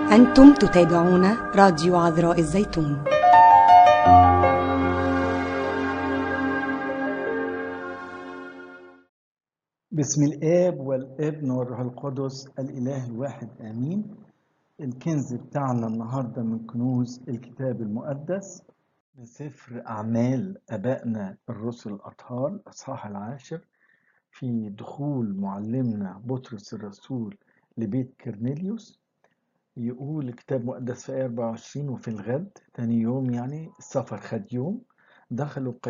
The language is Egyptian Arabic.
أنتم تتابعون راديو عذراء الزيتون بسم الآب والابن والروح القدس الإله الواحد آمين الكنز بتاعنا النهاردة من كنوز الكتاب المقدس من سفر أعمال أبائنا الرسل الأطهار الأصحاح العاشر في دخول معلمنا بطرس الرسول لبيت كرنيليوس يقول الكتاب المقدس في آية 24 وفي الغد تاني يوم يعني السفر خد يوم دخلوا